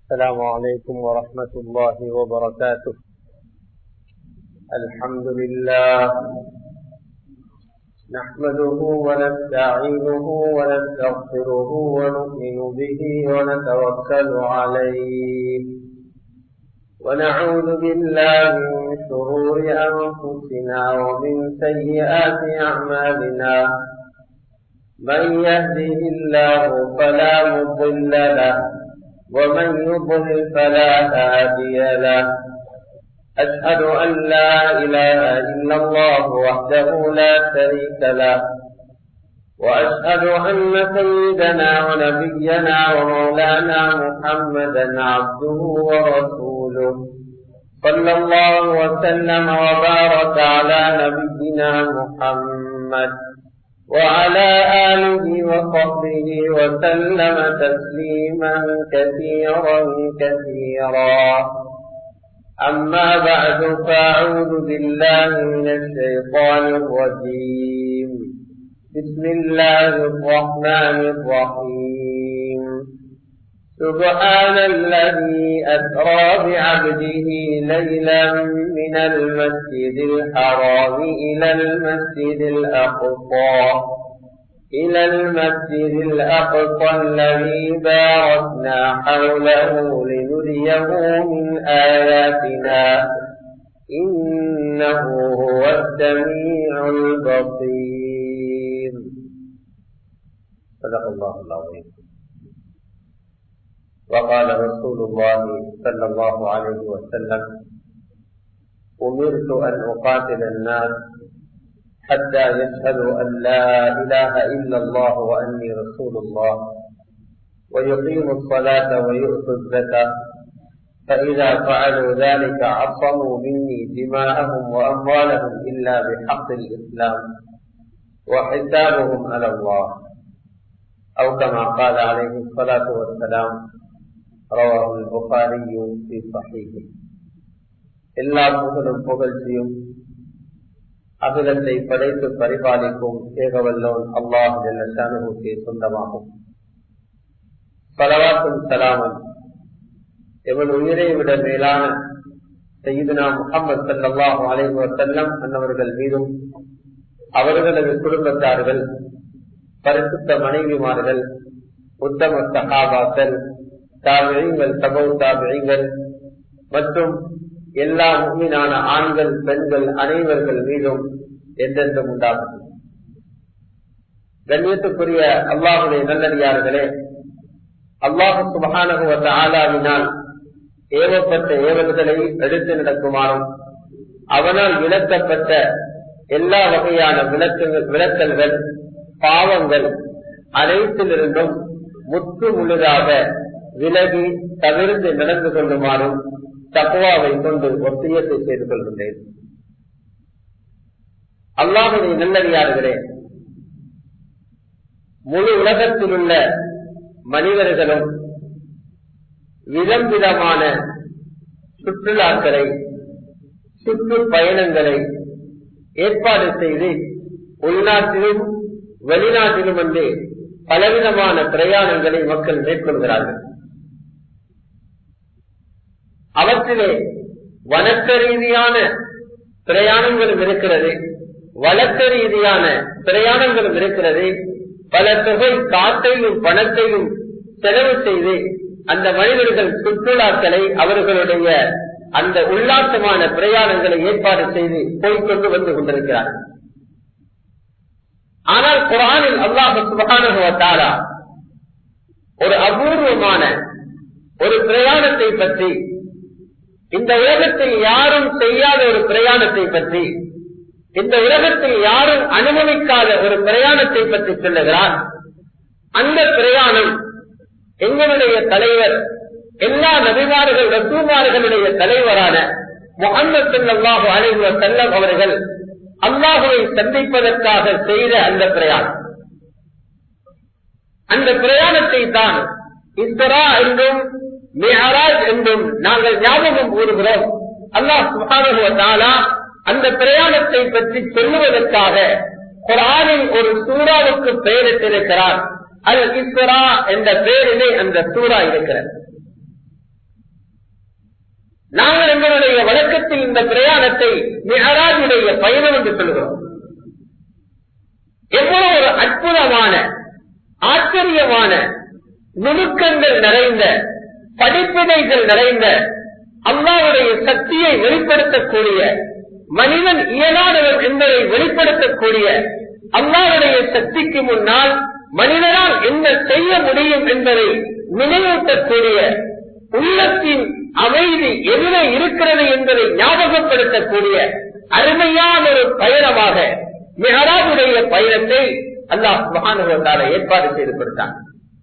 السلام عليكم ورحمة الله وبركاته الحمد لله نحمده ونستعينه ونستغفره ونؤمن به ونتوكل عليه ونعوذ بالله من شرور أنفسنا ومن سيئات أعمالنا من يهده الله فلا مضل له ومن يضلل فلا هادي له أشهد أن لا إله إلا الله وحده لا شريك له وأشهد أن سيدنا ونبينا ومولانا محمدا عبده ورسوله صلى الله وسلم وبارك على نبينا محمد وعلى آله وصحبه وسلم تسليما كثيرا كثيرا أما بعد فأعوذ بالله من الشيطان الرجيم بسم الله الرحمن الرحيم سبحان الذي أسرى بعبده ليلا من المسجد الحرام إلى المسجد الأقصى إلى المسجد الأقصى الذي باركنا حوله لنريه من آياتنا إنه هو السميع البصير صدق الله العظيم وقال رسول الله صلى الله عليه وسلم أمرت أن أقاتل الناس حتى يشهدوا أن لا إله إلا الله وأني رسول الله ويقيموا الصلاة ويؤتوا الزكاة فإذا فعلوا ذلك عصموا مني دماءهم وأموالهم إلا بحق الإسلام وحسابهم على الله أو كما قال عليه الصلاة والسلام رواه البخاري في صحيحه எல்லா புகழும் புகழ்ச்சியும் அகிலத்தை படைத்து பரிபாலிக்கும் ஏகவல்லோன் அல்லாஹ் ஜல்லஷானுக்கு சொந்தமாகும் பலவாக்கும் சலாமன் எவன் உயிரை விட மேலான செய்யுதுனா முகமது சல்லாஹு அலைவ செல்லம் அன்னவர்கள் மீதும் அவர்களது குடும்பத்தார்கள் பரிசுத்த மனைவிமார்கள் உத்தம சகாபாக்கள் தாபிழிங்கள் சபௌ தாபிழிங்கள் மற்றும் எல்லா உண்மையான ஆண்கள் பெண்கள் அனைவர்கள் மீதும் எந்தெந்தும் உண்டாகும் கண்ணியத்துக்குரிய அல்லாஹுடைய நல்லடியார்களே அல்லாஹு சுபகானகுவத்த ஆலாவினால் ஏவப்பட்ட ஏவல்களை எடுத்து நடக்குமாறும் அவனால் விளக்கப்பட்ட எல்லா வகையான விளக்கங்கள் விளக்கல்கள் பாவங்கள் அனைத்திலிருந்தும் முற்று முழுதாக விலகி தவிர்த்து நடந்து கொள்ளுமாறும் தக்குவாவை கொண்டு ஒத்தியத்தை செய்து கொள்கின்றேன் அல்லாஹுடைய நல்லடியார்களே முழு உலகத்தில் உள்ள மனிதர்களும் விதம் விதமான சுற்றுலாக்களை சுற்றுப்பயணங்களை ஏற்பாடு செய்து உள்நாட்டிலும் வெளிநாட்டிலும் வந்து பலவிதமான பிரயாணங்களை மக்கள் மேற்கொள்கிறார்கள் அவற்றிலே வணக்க ரீதியான பிரயாணங்களும் இருக்கிறது வழக்க ரீதியான பிரயாணங்களும் இருக்கிறது பல தொகை காத்தையும் பணத்தையும் செலவு செய்து அந்த மனிதர்கள் சுற்றுலாக்களை அவர்களுடைய அந்த உல்லாசமான பிரயாணங்களை ஏற்பாடு செய்து போய்கொண்டு வந்து கொண்டிருக்கிறார்கள் ஆனால் குரானில் அல்லாஹு சுபகானுவத்தாரா ஒரு அபூர்வமான ஒரு பிரயாணத்தை பற்றி இந்த உலகத்தில் யாரும் செய்யாத ஒரு பிரயாணத்தை பற்றி இந்த உலகத்தில் யாரும் அனுபவிக்காத ஒரு பிரயாணத்தை பற்றி சொல்லுகிறார் அந்த பிரயாணம் எங்களுடைய தலைவர் எல்லா நபிமார்கள் ரசூமார்களுடைய தலைவரான முகமது சல்லாஹு அலைவ செல்லம் அவர்கள் அல்லாஹுவை சந்திப்பதற்காக செய்த அந்த பிரயாணம் அந்த பிரயாணத்தை தான் இஸ்ரா என்றும் மிஹராஜ் என்றும் நாங்கள் ஞாபகம் கூறுகிறோம் அல்லாஹ் சுகானுவத்தாலா அந்த பிரயாணத்தை பற்றி சொல்லுவதற்காக குரானில் ஒரு சூறாவுக்கு பெயரிட்டிருக்கிறார் அல் இஸ்ரா என்ற பெயரிலே அந்த சூறா இருக்கிறது நாங்கள் எங்களுடைய வழக்கத்தில் இந்த பிரயாணத்தை மிகராஜுடைய பயணம் என்று சொல்கிறோம் எவ்வளவு ஒரு அற்புதமான ஆச்சரியமான நுணுக்கங்கள் நிறைந்த படிப்பினைகள் நிறைந்த அல்லாவுடைய சக்தியை வெளிப்படுத்தக்கூடிய மனிதன் இயலாதவன் என்பதை வெளிப்படுத்தக்கூடிய அல்லாவுடைய சக்திக்கு முன்னால் மனிதனால் என்ன செய்ய முடியும் என்பதை நினைவூட்டக்கூடிய உள்ளத்தின் அமைதி எதிரே இருக்கிறது என்பதை ஞாபகப்படுத்தக்கூடிய அருமையான ஒரு பயணமாக மெஹராஜுடைய பயணத்தை அல்லாஹ் மகானுவத்தால ஏற்பாடு செய்து கொடுத்தான்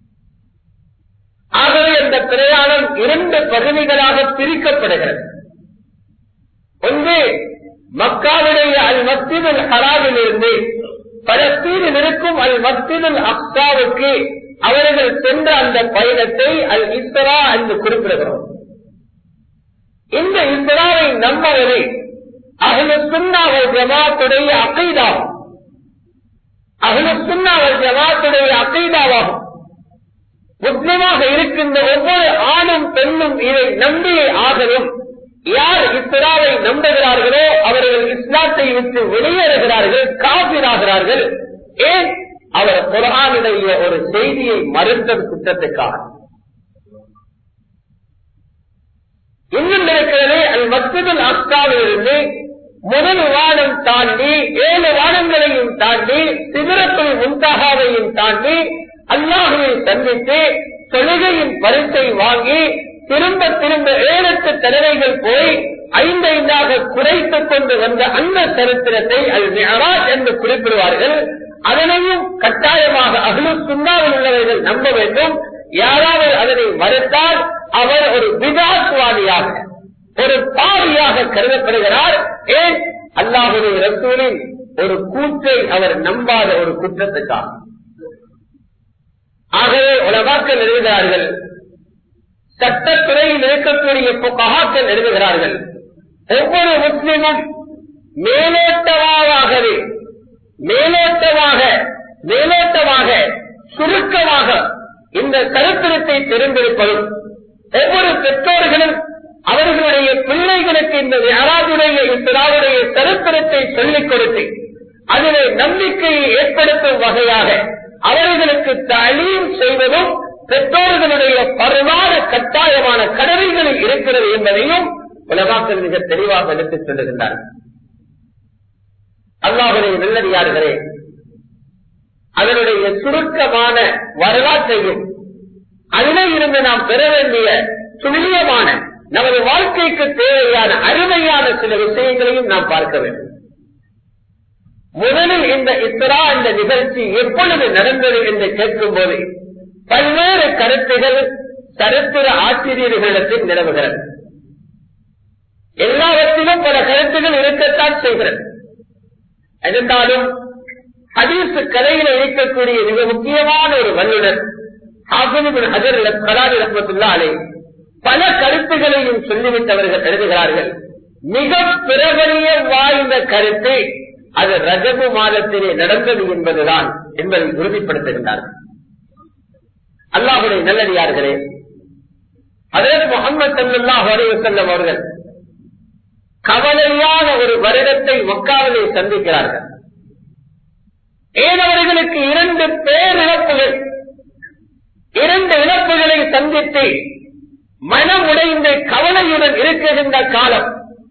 ஆகவே அந்த பிரயாணம் இரண்டு பகுதிகளாக பிரிக்கப்படுகிறது ஒன்று மக்காவுடைய அல் மஸ்திதுல் ஹராவில் இருந்து பலஸ்தீனில் இருக்கும் அல் மஸ்திதுல் அக்சாவுக்கு அவர்கள் சென்ற அந்த பயணத்தை அல் இஸ்ரா என்று குறிப்பிடுகிறோம் இந்த இஸ்ராவை நம்பவரை அகல சுண்ணாவல் ஜமாத்துடைய அகைதாகும் அகல சுண்ணாவல் ஜமாத்துடைய அகைதாவாகும் முஸ்லிமாக இருக்கின்ற ஒவ்வொரு ஆணும் பெண்ணும் இதை நம்பியே ஆகலும் யார் இஸ்ராவை நம்புகிறார்களோ அவர்கள் இஸ்லாத்தை விட்டு வெளியேறுகிறார்கள் காபிராகிறார்கள் ஏன் அவர் குரானுடைய ஒரு செய்தியை மறுத்த குற்றத்துக்காக இன்னும் இருக்கிறது அல் மஸ்ஜிதுல் அஸ்தாவிலிருந்து முதல் வானம் தாண்டி ஏழு வானங்களையும் தாண்டி சிதறத்துள் முன்தாகாவையும் தாண்டி அல்லாஹுவை சந்தித்து தொழுகையின் பரிசை வாங்கி திரும்ப திரும்ப ஏழெட்டு தடவைகள் போய் ஐந்தைந்தாக குறைத்துக் கொண்டு வந்த அந்த சரித்திரத்தை அல் மிஹராஜ் என்று குறிப்பிடுவார்கள் அதனையும் கட்டாயமாக அகலு சுண்ணாவில் உள்ளவர்கள் நம்ப வேண்டும் யாராவது அதனை மறுத்தால் அவர் ஒரு விதாசுவாதியாக ஒரு பாவியாக கருதப்படுகிறார் ஏன் அல்லாஹுடைய ரசூலின் ஒரு கூற்றை அவர் நம்பாத ஒரு குற்றத்துக்காக ஆகவே உலகாக்கள் எழுதுகிறார்கள் சட்டத்துறையில் இருக்கக்கூடிய புகாக்கள் எழுதுகிறார்கள் ஒவ்வொரு முஸ்லிமும் மேலோட்டமாகவே மேலோட்டமாக மேலோட்டமாக சுருக்கமாக இந்த சரித்திரத்தை தெரிந்திருப்பதும் ஒவ்வொரு பெற்றோர்களும் அவர்களுடைய பிள்ளைகளுக்கு இந்த யாராவுடைய இஸ்ராவுடைய சரித்திரத்தை சொல்லிக் கொடுத்து அதிலே நம்பிக்கையை ஏற்படுத்தும் வகையாக அவர்களுக்கு தலீம் செய்வதும் பெற்றோர்களுடைய பரவான கட்டாயமான கடமைகளில் இருக்கிறது என்பதையும் உலகாக்கள் மிக தெளிவாக எடுத்துச் சொல்லுகின்றார்கள் அல்லாஹுடைய நல்லடியார்களே அதனுடைய சுருக்கமான வரலாற்றையும் அதிலே இருந்து நாம் பெற வேண்டிய துல்லியமான நமது வாழ்க்கைக்கு தேவையான அருமையான சில விஷயங்களையும் நாம் பார்க்க வேண்டும் முதலில் இந்த இஸ்ரா இந்த நிகழ்ச்சி எப்பொழுது நடந்தது என்று கேட்கும் போது பல்வேறு கருத்துகள் சரித்திர ஆசிரியர்களிடத்தில் நிலவுகிறது எல்லாவற்றிலும் பல கருத்துகள் இருக்கத்தான் செய்கிறது இருந்தாலும் ஹதீஸ் கதையில் இருக்கக்கூடிய மிக முக்கியமான ஒரு வல்லுநர் ஹாபிபின் கலாதி ரஹமத்துல்லாலே பல கருத்துகளையும் சொல்லிவிட்டவர்கள் எழுதுகிறார்கள் மிக பிரபலிய வாய்ந்த கருத்து அது ரஜபு மாதத்திலே நடந்தது என்பதுதான் என்பதை உறுதிப்படுத்துகின்றார்கள் அல்லாஹுடைய நல்லடியார்களே அதற்கு முகமது சல்லாஹ் அலைவசல்லம் அவர்கள் கவலையான ஒரு வருடத்தை மக்காவிலே சந்திக்கிறார்கள் ஏனவர்களுக்கு இரண்டு பேரிழப்புகள் இரண்டு இழப்புகளை சந்தித்து மனம் உடைந்த கவலையுடன் இருக்குகின்ற காலம்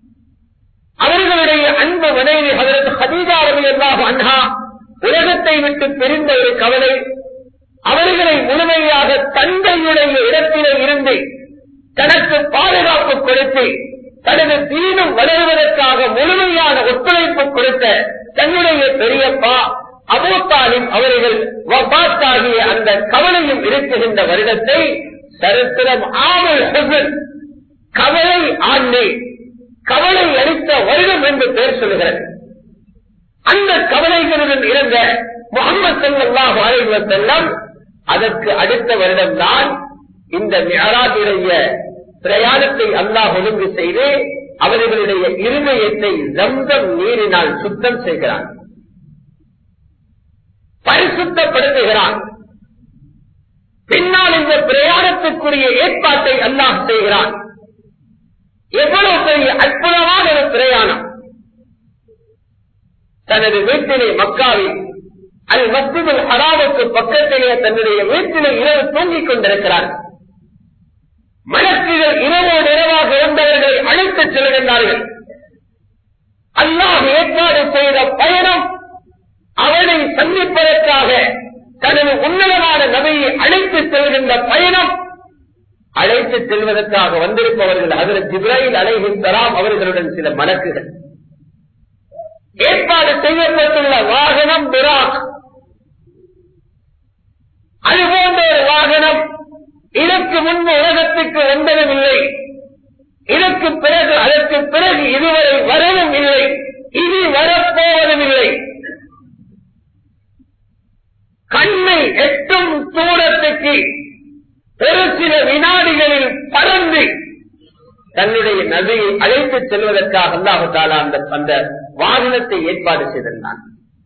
அவர்களுடைய அன்பு மனைவி அதற்கு ஹதீஜாரவி எல்லாம் அண்ணா உலகத்தை விட்டு பிரிந்த ஒரு கவலை அவர்களை முழுமையாக தந்தையுடைய இடத்திலே இருந்து தனக்கு பாதுகாப்பு கொடுத்து தனது தீனும் வளர்வதற்காக முழுமையான ஒத்துழைப்பு கொடுத்த தன்னுடைய பெரியப்பா அபோத்தாலின் அவர்கள் வபாத்தாகிய அந்த கவலையும் இருக்குகின்ற வருடத்தை சரித்திரம் ஆமல் ஹசன் கவலை ஆண்டு கவலை அளித்த வருடம் என்று பெயர் சொல்லுகிறது அந்த கவலைகளுடன் இருந்த முகமது சல்லாஹ் அலைவசெல்லாம் அதற்கு அடுத்த வருடம்தான் இந்த மியாராஜுடைய பிரயாணத்தை அல்லாஹ் ஒழுங்கு செய்து அவர்களுடைய இருதயத்தை ஜம்சம் நீரினால் சுத்தம் செய்கிறான் பரிசுத்தப்படுத்துகிறான் பின்னால் இந்த பிரயாணத்துக்குரிய ஏற்பாட்டை அல்லாஹ் செய்கிறான் எவ்வளவு பெரிய அற்புதமான ஒரு பிரயாணம் தனது வீட்டிலே மக்காவில் அது மஸ்ஜிதுல் ஹராமுக்கு பக்கத்திலே தன்னுடைய வீட்டிலே இரவு தூங்கிக் கொண்டிருக்கிறார் மலக்குகள் இரவோடு இரவாக இருந்தவர்களை அழைத்துச் செல்கின்றார்கள் அல்லாஹ் ஏற்பாடு செய்த பயணம் அவனை சந்திப்பதற்காக தனது உன்னதமான நபையை அழைத்துச் செல்கின்ற பயணம் அழைத்துச் செல்வதற்காக வந்திருப்பவர்கள் அதில் ஜிப்ராயில் அலைகின்றலாம் அவர்களுடன் சில மலக்குகள் ஏற்பாடு செய்யப்பட்டுள்ள வாகனம் பிராக் அதுபோன்ற ஒரு வாகனம் இதற்கு முன்பு உலகத்துக்கு வந்ததும் இல்லை இதற்கு பிறகு அதற்கு பிறகு இதுவரை வரவும் இல்லை இனி வரப்போவதும் இல்லை கண்ணை எட்டும் தூரத்துக்கு ஒரு சில வினாடிகளில் பறந்து தன்னுடைய நதியை அழைத்துச் செல்வதற்காக அல்லாஹால அந்த அந்த வாகனத்தை ஏற்பாடு செய்திருந்தான்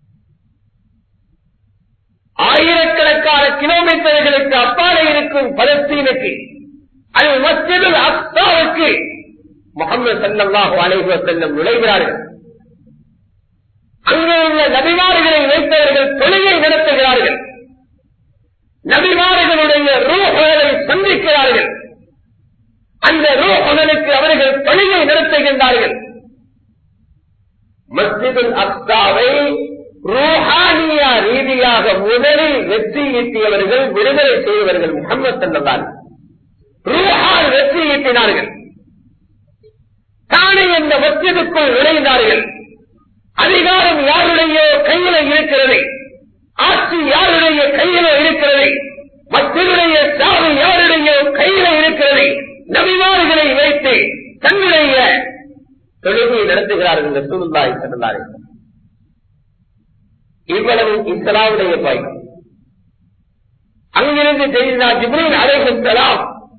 ஆயிரக்கணக்கான கிலோமீட்டர்களுக்கு அப்பாலே இருக்கும் பலஸ்தீனுக்கு அது மஸ்ஜிதுல் அக்சாவுக்கு முகமது சல்லாஹு அலைஹு செல்லும் நுழைகிறார்கள் அங்கே உள்ள நபிமார்களை வைத்தவர்கள் தொழிலை நடத்துகிறார்கள் நபிமார்களுடைய ரூஹகளை சந்திக்கிறார்கள் அந்த ரூஹகளுக்கு அவர்கள் தொழிலை நடத்துகின்றார்கள் மஸ்ஜிதுல் அக்சாவை ரூஹானியா ரீதியாக முதலில் வெற்றி ஈட்டியவர்கள் விடுதலை செய்தவர்கள் முகமது சல்லதான் ரூஹால் வெற்றி ஈட்டினார்கள் தானே இந்த மஸ்ஜிதுக்குள் நுழைந்தார்கள் அதிகாரம் யாருடைய கையில இருக்கிறது ஆட்சி யாருடைய கையில இருக்கிறது மற்றவருடைய சாவு யாருடைய கையில இருக்கிறது நபிமார்களை வைத்து தன்னுடைய தொழுகையை நடத்துகிறார்கள் இந்த சூழ்நாய் சொன்னார்கள் இவ்வளவு இஸ்லாமுடைய பயணம் அங்கிருந்து செய்தா ஜிப்ரீல் அழைக்கலாம்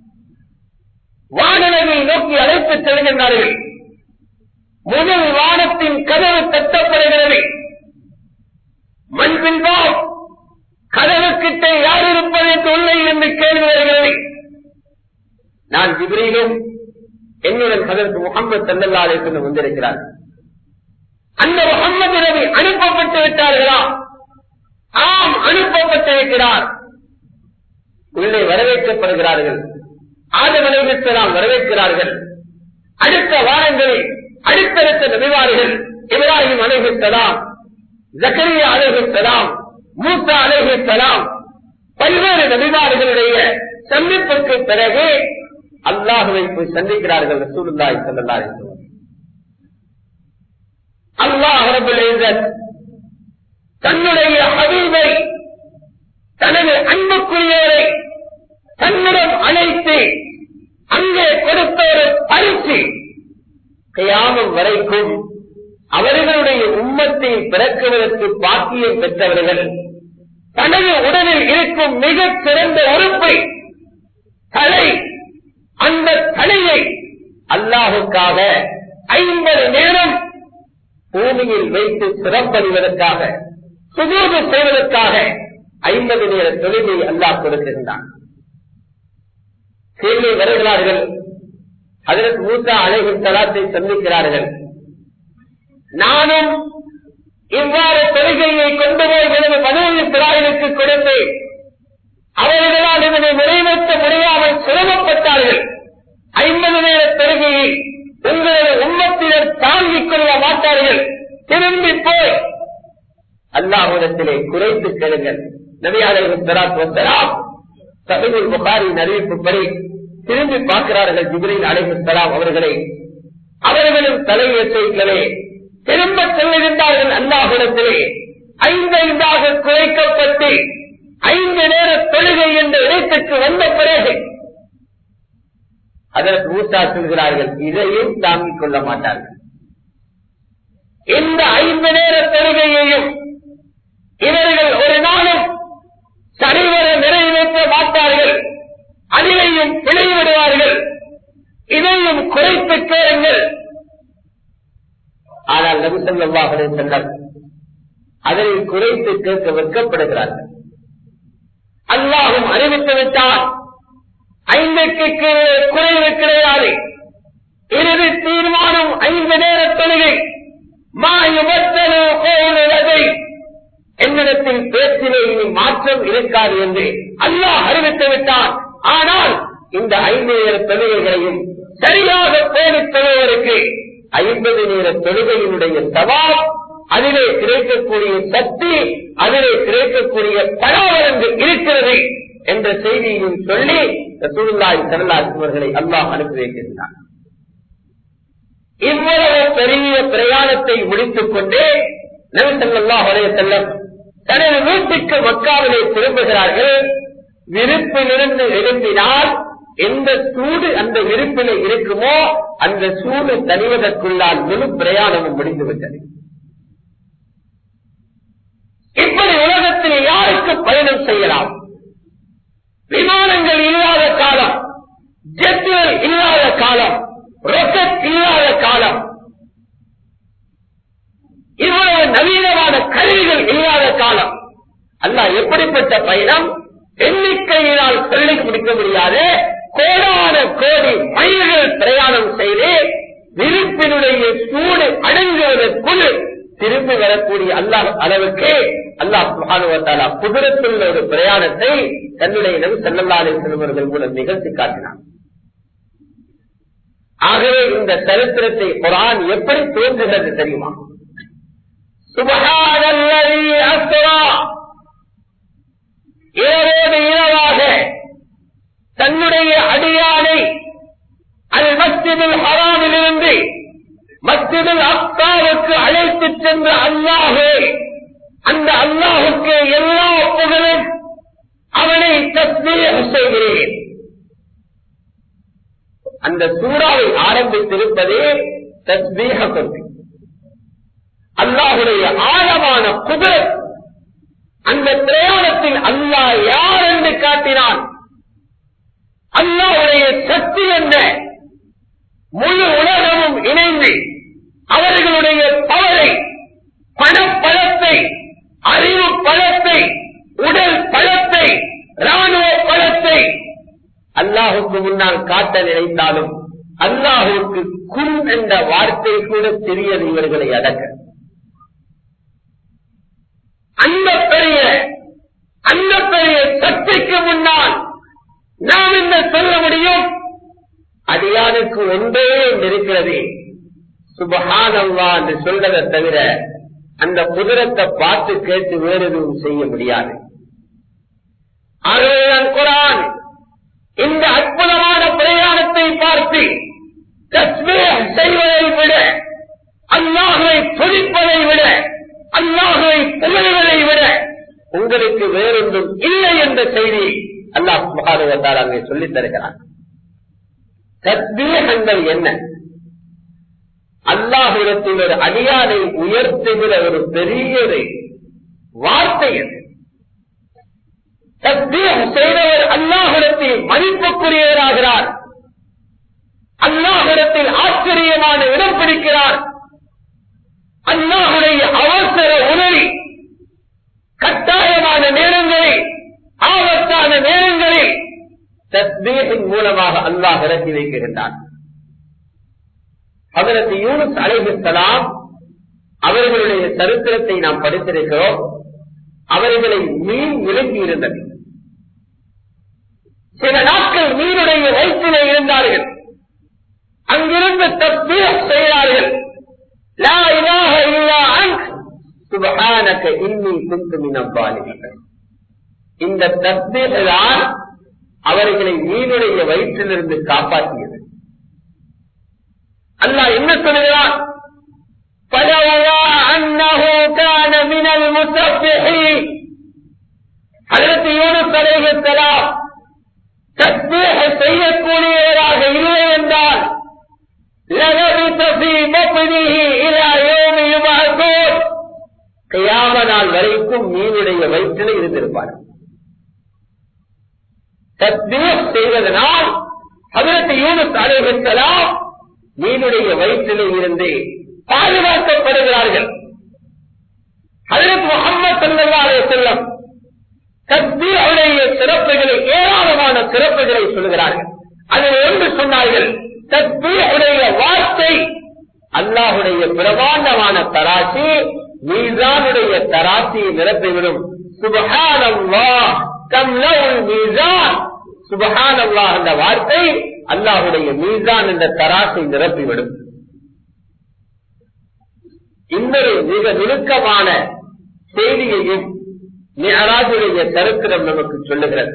வானவை நோக்கி அழைத்துச் செல்கின்றார்கள் முதல் வானத்தின் கதவு தட்டப்படுகிறது மண்பின்பா கதவு கிட்ட யார் இருப்பது என்று உள்ளே இருந்து கேள்வி வருகிறது நான் ஜிப்ரீலும் என்னுடன் அதற்கு முகமது சல்லல்லாலே கொண்டு வந்திருக்கிறார் அந்த முகமது நபி அனுப்பப்பட்டு விட்டார்களா ஆம் அனுப்பப்பட்டிருக்கிறார் உள்ளே வரவேற்கப்படுகிறார்கள் ஆதவனைவித்தலாம் வரவேற்கிறார்கள் அடுத்த வாரங்களில் அடுத்தடுத்த நபிவார்கள் இப்ராஹிம் அலைஹித்தலாம் ஜக்கரியா அலைஹித்தலாம் மூசா அலைஹித்தலாம் பல்வேறு நபிவார்களுடைய சந்திப்புக்கு பிறகு அல்லாஹுவை போய் சந்திக்கிறார்கள் ரசூலுல்லாஹி ஸல்லல்லாஹு அலைஹி வஸல்லம் அல்லாஹ் ரப்பல் இஸ்ஸத் தன்னுடைய ஹபீபை தனது அன்புக்குரியவரை தன்னிடம் அழைத்து அங்கே கொடுத்த ஒரு பரிசு கையாமம் வரைக்கும் அவர்களுடைய உம்மத்தை பிறக்குவதற்கு பாக்கியம் பெற்றவர்கள் தனது உடலில் இருக்கும் மிகச் சிறந்த உறுப்பை தலை அந்த தலையை அல்லாஹுக்காக ஐம்பது நேரம் பூமியில் வைத்து சிறப்பறிவதற்காக சுதூது செய்வதற்காக ஐம்பது நேர தொழிலை அல்லாஹ் கொடுக்கின்றான் கேள்வி வருகிறார்கள் அதற்கு மூத்தா அலைகள் தலாத்தை சந்திக்கிறார்கள் நானும் இவ்வாறு தொழுகையை கொண்டு போய் எனது மனைவி பிராயனுக்கு கொடுத்து அவர்களால் இதனை நிறைவேற்ற முடியாமல் சிரமப்பட்டார்கள் ஐம்பது நேர தொழுகையை உங்களது உம்மத்தினர் தாங்கிக் கொள்ள மாட்டார்கள் திரும்பி போய் அல்லாஹுடத்திலே குறைத்து கேளுங்கள் நபியாளர்கள் தராத் வந்தலாம் சபையில் புகாரின் அறிவிப்புப்படி திரும்பி பார்க்கிறார்கள் ஜிபிரின் அலைஹிஸ்லாம் அவர்களை அவர்களும் தலையேற்றே திரும்ப செல்லுகின்றார்கள் அல்லாஹிடத்திலே ஐந்தைந்தாக குறைக்கப்பட்டு ஐந்து நேர தொழுகை என்ற இடத்துக்கு வந்த பிறகு அதற்கு மூத்தா சொல்கிறார்கள் இதையும் தாங்கிக் கொள்ள மாட்டார்கள் இந்த ஐந்து நேர தொழுகையையும் இவர்கள் ஒரு நாளும் சரிவர நிறைவேற்ற மாட்டார்கள் அதிலையும் பிழை விடுவார்கள் இதையும் குறைத்து கேளுங்கள் ஆனால் நபிசல்லாஹுடைய செல்லம் அதனை குறைத்து கேட்க வைக்கப்படுகிறார்கள் அல்லாஹும் அறிவித்து விட்டால் ஐந்துக்கு கீழே குறைவு கிடையாது இறுதி தீர்மானம் ஐந்து நேர தொழுகை மாயுபத்தனோ கோவிலதை என்னிடத்தில் பேச்சிலே இனி மாற்றம் இருக்காது என்று அல்லாஹ் அறிவித்து விட்டான் ஆனால் இந்த ஐந்து நேர தொழுகைகளையும் சரியாக பேணித் தொழுவதற்கு ஐம்பது நேர தொழுகையினுடைய சவால் அதிலே கிடைக்கக்கூடிய சக்தி அதிலே கிடைக்கக்கூடிய பராவரங்கு இருக்கிறது என்ற செய்தியையும் சொல்லி ரசூலுல்லாஹி ஸல்லல்லாஹு அலைஹி அவர்களை அல்லாஹ் அனுப்பி வைக்கின்றான் இவ்வளவு பெரிய பிரயாணத்தை முடித்துக் கொண்டு நபி ஸல்லல்லாஹு அலைஹி வஸல்லம் தனது வீட்டுக்கு மக்காவிலே திரும்புகிறார்கள் விருப்பிலிருந்து எழும்பினால் எந்த சூடு அந்த விருப்பில இருக்குமோ அந்த சூடு தணிவதற்குள்ளால் முழு பிரயாணமும் முடிந்துவிட்டது இப்படி உலகத்தில் யாருக்கு பயணம் செய்யலாம் விமானங்கள் இல்லாத காலம் ஜெட்டுகள் இல்லாத காலம் ராக்கெட் இல்லாத காலம் இவ்வளவு நவீனமான கருவிகள் இல்லாத காலம் அல்ல எப்படிப்பட்ட பயணம் எண்ணிக்கையினால் சொல்லி முடிக்க முடியாது கோடான கோடி மைல்கள் பிரயாணம் செய்து விருப்பினுடைய சூடு அடங்குவதற்குள் திரும்பி வரக்கூடிய அல்லாஹ் அளவுக்கு அல்லாஹ் சுகானுவத்தாலா குதிரத்துள்ள ஒரு பிரயாணத்தை தன்னுடைய நபி செல்லல்லாலே செல்வர்கள் மூலம் நிகழ்த்தி காட்டினார் ஆகவே இந்த சரித்திரத்தை குரான் எப்படி தோன்றுகிறது தெரியுமா சுபகானல்லதி அஸ்ரா இரவோடு இரவாக தன்னுடைய அடியானை அது மஸ்ஜிதில் ஹராமிலிருந்து மஸ்ஜிதில் அக்காவுக்கு அழைத்து சென்ற அல்லாஹே அந்த அல்லாஹுக்கு எல்லா புகழும் அவனை தஸ்மீக செய்கிறேன் அந்த சூறாவை ஆரம்பித்திருப்பதே தஸ்மீக கொண்டு அல்லாஹுடைய ஆழமான குதிரை அந்த பிரயாணத்தில் அல்லாஹ் யார் என்று காட்டினான் அல்லாஹுடைய சக்தி என்ன முழு உலகமும் இணைந்து அவர்களுடைய பவரை பணப்பழத்தை அறிவு பழத்தை உடல் பழத்தை ராணுவ பழத்தை அல்லாஹுக்கு முன்னால் காட்ட நினைத்தாலும் அல்லாஹுக்கு குன் என்ற வார்த்தை கூட தெரியது இவர்களை அடக்க அந்த பெரிய அந்த பெரிய சக்திக்கு முன்னால் நாம் என்ன சொல்ல முடியும் அடியானுக்கு ஒன்றே ஒன்று இருக்கிறது சுபஹானல்லா என்று சொல்றதை தவிர அந்த குதிரத்தை பார்த்து கேட்டு வேறு எதுவும் செய்ய முடியாது ஆகவேதான் குரான் இந்த அற்புதமான பிரயாணத்தை பார்த்து தஸ்மீர் செய்வதை விட அல்லாஹை துதிப்பதை விட அல்லாஹை புகழ்வதை விட உங்களுக்கு வேறொன்றும் இல்லை என்ற செய்தி அல்லாஹ் மகாதவத்தால் அங்கே சொல்லித் தருகிறான் தத்வீகங்கள் என்ன அல்லாஹிடத்தில் ஒரு அடியானை உயர்த்துகிற ஒரு பெரிய ஒரு வார்த்தை அது தத்வீகம் செய்தவர் அல்லாஹிடத்தில் மதிப்புக்குரியவராகிறார் அல்லாஹிடத்தில் ஆச்சரியமான இடம் பிடிக்கிறார் அல்லாஹுடைய அவசர உதவி கட்டாயமான நேரங்களில் ஆபத்தான நேரங்களில் தஸ்பீகின் மூலமாக அல்லாஹ் இறக்கி வைக்கின்றான் அதற்கு யூனுஸ் அலைஹிஸ்லாம் அவர்களுடைய சரித்திரத்தை நாம் படித்திருக்கிறோம் அவர்களை மீன் விலகி இருந்தது சில நாட்கள் மீனுடைய வயிற்றிலே இருந்தார்கள் அங்கிருந்து தஸ்பீக் செய்கிறார்கள் லா இலாஹ இல்லா அன்த் சுப்ஹானக இன்னி குன்து மினல் ஸாலிமீன் இந்த தஸ்பீக் தான் அவர்களை மீனுடைய வயிற்றிலிருந்து காப்பாற்றியது அல்லாஹ் என்ன சொல்கிறான் فلولا أنه كان من المسبحين حضرت யூனுஸ் அலைஹிஸ்ஸலாம் தஸ்பீஹ் செய்யக்கூடியவராக இல்லை என்றால் للبث في بطنه إلى يوم يبعثون கியாம நாள் வரைக்கும் மீனுடைய வயிற்றில் இருந்திருப்பார் தஸ்பீஹ் செய்வதனால் ஹதரத் யூனுஸ் அலைஹிஸ்ஸலாம் மீனுடைய வயிற்றிலே இருந்து பாதுகாக்கப்படுகிறார்கள் ஹதரத் முகமது சல்லா அலைஹி வஸல்லம் தஸ்பீஹுடைய சிறப்புகளை ஏராளமான சிறப்புகளை சொல்கிறார்கள் அதில் ஒன்று சொன்னார்கள் தஸ்பீஹுடைய வார்த்தை அல்லாஹுடைய பிரமாண்டமான தராசி மீசானுடைய தராசியை நிரப்பிவிடும் சுபஹானல்லாஹ் கம்லவுல் மீசான் சுபஹானல்லாஹ் என்ற வார்த்தை அல்லாஹுடைய மீசான் என்ற தராசை நிரப்பிவிடும் இன்னொரு மிக நுணுக்கமான செய்தியையும் மிகராஜுடைய சரித்திரம் நமக்கு சொல்லுகிறது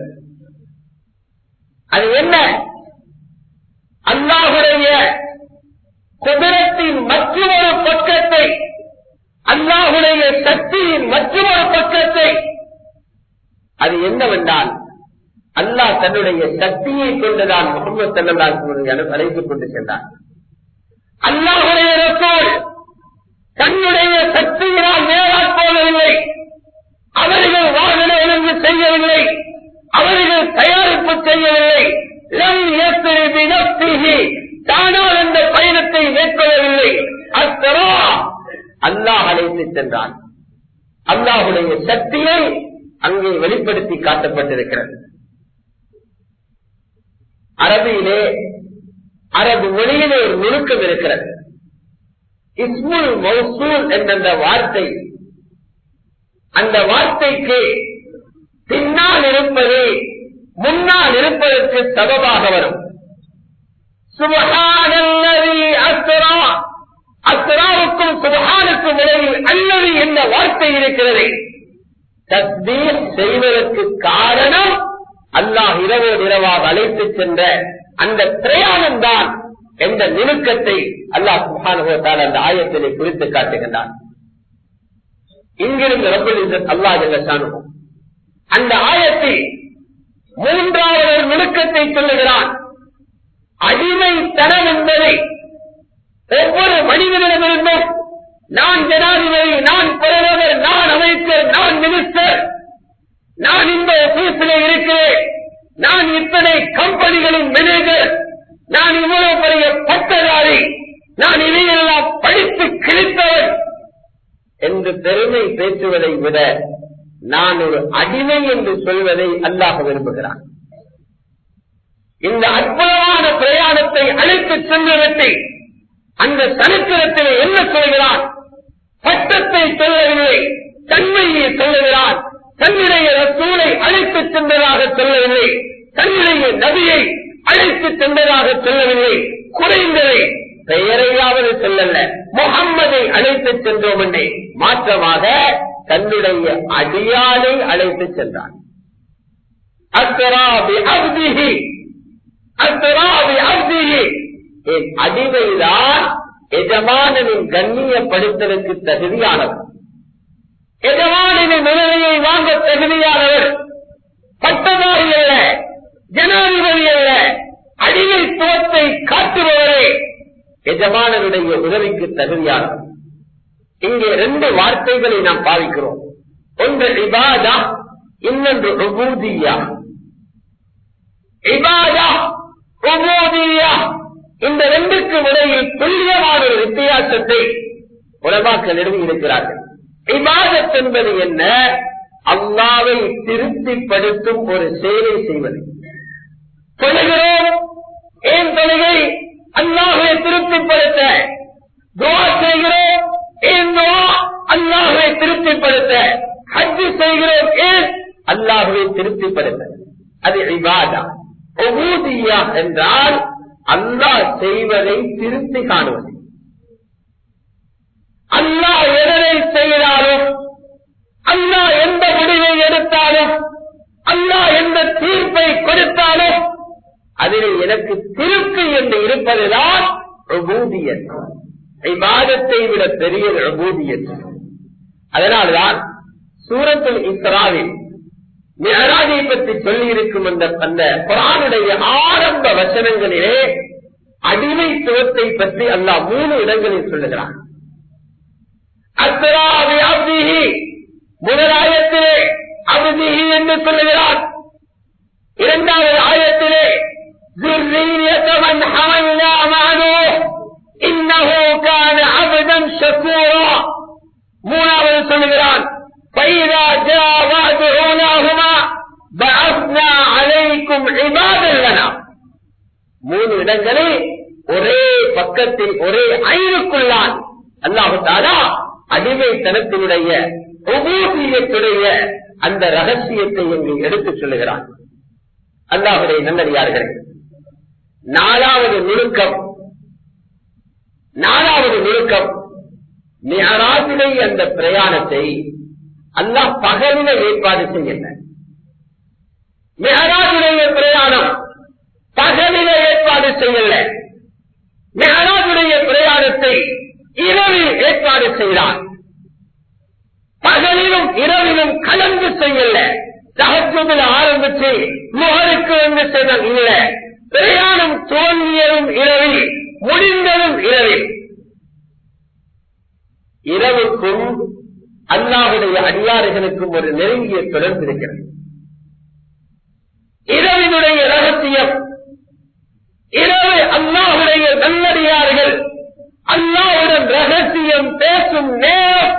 அது என்ன அல்லாஹுடைய குதிரத்தின் மற்றொரு பக்கத்தை அல்லாஹுடைய சக்தியின் மற்றொரு பக்கத்தை அது என்னவென்றால் அல்லாஹ் தன்னுடைய சக்தியை கொண்டுதான் முகமது சல்லாஹ் அழைத்துக் கொண்டு சென்றார் அல்லாஹுடைய ரசூல் தன்னுடைய சக்தியினால் நேரால் போகவில்லை அவர்கள் வாகன ஒழுங்கு செய்யவில்லை அவர்கள் தயாரிப்பு செய்யவில்லை தானால் அந்த பயணத்தை மேற்கொள்ளவில்லை அத்தரா அல்லாஹ் அழைத்து சென்றான் அல்லாஹுடைய சக்தியை அங்கே வெளிப்படுத்தி காட்டப்பட்டிருக்கிறது அரபியிலே அரபு மொழியிலே ஒரு நுணுக்கம் இருக்கிறது இஸ்முல் மௌசூல் என்ற வார்த்தை அந்த வார்த்தைக்கு பின்னால் இருப்பது முன்னால் இருப்பதற்கு சபபாக வரும் சுபகானல்லதி அஸ்ரா அஸ்ராவுக்கும் சுபகானுக்கும் இடையில் அல்லது என்ற வார்த்தை இருக்கிறது தஸ்பீர் செய்வதற்கு காரணம் அல்லாஹ் இரவோடு இரவாக அழைத்து சென்ற அந்த பிரயாணம் தான் என்ற நுணுக்கத்தை அல்லாஹ் சுபானுகத்தால் அந்த ஆயத்திலே குறித்து காட்டுகின்றான் இங்கிருந்து ரப்பல் அல்லாஹ் ஜல்லஷானுகும் அந்த ஆயத்தில் மூன்றாவது நுணுக்கத்தை சொல்லுகிறான் அடிமைத்தனம் என்பதை ஒவ்வொரு மனிதனிடமிருந்தும் நான் ஜனாதிபதி நான் பிரதமர் நான் அமைச்சர் நான் மினிஸ்டர் நான் இந்த ஆபீஸில் இருக்கிறேன் நான் இத்தனை கம்பெனிகளின் மேனேஜர் நான் இவ்வளவு பெரிய பட்டதாரி நான் இதையெல்லாம் படித்து கிழித்தவன் என்று பெருமை பேசுவதை விட நான் ஒரு அடிமை என்று சொல்வதை அல்லாஹ் விரும்புகிறான் இந்த அற்புதமான பிரயாணத்தை அழைத்து சென்றவற்றை அந்த சரித்திரத்தில் என்ன சொல்கிறான் பட்டத்தை சொல்லவில்லை தன்மையை சொல்லுகிறான் தன்னுடைய ரசூலை அழைத்து சென்றதாக சொல்லவில்லை தன்னுடைய நபியை அழைத்து சென்றதாக சொல்லவில்லை குறைந்ததை பெயரையாவது சொல்லல முகம்மதை அழைத்து சென்றோம் என்றே மாற்றமாக தன்னுடைய அடியாலை அழைத்து சென்றான் அத்தராபி அப்திஹி அத்தராபி அப்திஹி என் அடிமைதான் எஜமானனின் கண்ணியப்படுத்தலுக்கு தகுதியானவர் எஜமானனின் நிலையை வாங்க தகுதியானவர் பட்டதாரி அல்ல ஜனாதிபதி அல்ல அடிமைத்துவத்தை காட்டுபவரே எஜமானனுடைய உதவிக்கு தகுதியானவர் இங்கே ரெண்டு வார்த்தைகளை நாம் பாவிக்கிறோம் ஒன்று இபாதா இன்னொன்று உபூதியா இபாதா உபூதியா இந்த ரெண்டுக்கு இடையில் துல்லியமான ஒரு வித்தியாசத்தை உலமாக்கள் எழுதி இருக்கிறார்கள் இபாதத் என்பது என்ன அல்லாவை திருப்திப்படுத்தும் ஒரு சேவை செய்வது தொழுகிறோம் ஏன் தொழுகை அல்லாஹை திருப்திப்படுத்த துவா செய்கிறோம் ஏன் துவா அல்லாஹை திருப்திப்படுத்த ஹஜ்ஜு செய்கிறோம் ஏன் அல்லாஹுவை திருப்திப்படுத்த அது இபாதா ஒபூதியா என்றால் அல்லாஹ் செய்வதை திருப்தி காணுவது அல்லாஹ் எதனை செய்தாலும் அல்லாஹ் எந்த முடிவை எடுத்தாலும் அல்லாஹ் எந்த தீர்ப்பை கொடுத்தாலும் அதில் எனக்கு திருப்தி என்று இருப்பதுதான் உபூதியத் இபாதத்தை விட பெரிய உபூதியத் அதனால்தான் சூரத்தில் இஸ்ராவில் மிகராஜை பற்றி சொல்லி இருக்கும் அந்த அந்த குரானுடைய ஆரம்ப வசனங்களிலே அடிமைத்துவத்தை பற்றி அல்லாஹ் மூணு இடங்களில் சொல்லுகிறான் அஸ்ராவி அப்திஹி முதல் ஆயத்திலே அப்திஹி என்று சொல்லுகிறான் இரண்டாவது ஆயத்திலே ذرية من حملنا مع نوح إنه كان عبدا شكورا மூணாவது சொல்லுகிறான் فإذا جاء وعد أولاهما بعثنا عليكم عبادا لنا மூணு இடங்களில் ஒரே பக்கத்தில் ஒரே ஐனுக்குள்ளான் அல்லாஹு தாலா அடிமைத்தனத்தினுடைய உபூசியத்துடைய அந்த ரகசியத்தை இங்கு எடுத்துச் சொல்லுகிறான் அல்லாஹுடைய நல்லடியார்கள் நாலாவது நுணுக்கம் நாலாவது நுணுக்கம் மிகராசிலை அந்த பிரயாணத்தை அல்லாஹ் பகலில ஏற்பாடு செய்யல மிகராஜுடைய பிரயாணம் பகலில ஏற்பாடு செய்யல மிகராஜுடைய பிரயாணத்தை இரவில் ஏற்பாடு செய்தார் பகலிலும் இரவிலும் கலந்து செய்யல சகத்துவத்தில் ஆரம்பிச்சு முகருக்கு வந்து செய்த இல்ல பிரயாணம் தோல்வியதும் இரவில் முடிந்ததும் இரவில் இரவுக்கும் அல்லாஹுடைய அடியாறுகளுக்கும் ஒரு நெருங்கிய தொடர்பு இருக்கிறது இரவினுடைய ரகசியம் இரவு அல்லாஹுடைய நல்லடியார்கள் அல்லாவுடன் ரகசியம் பேசும் நேரம்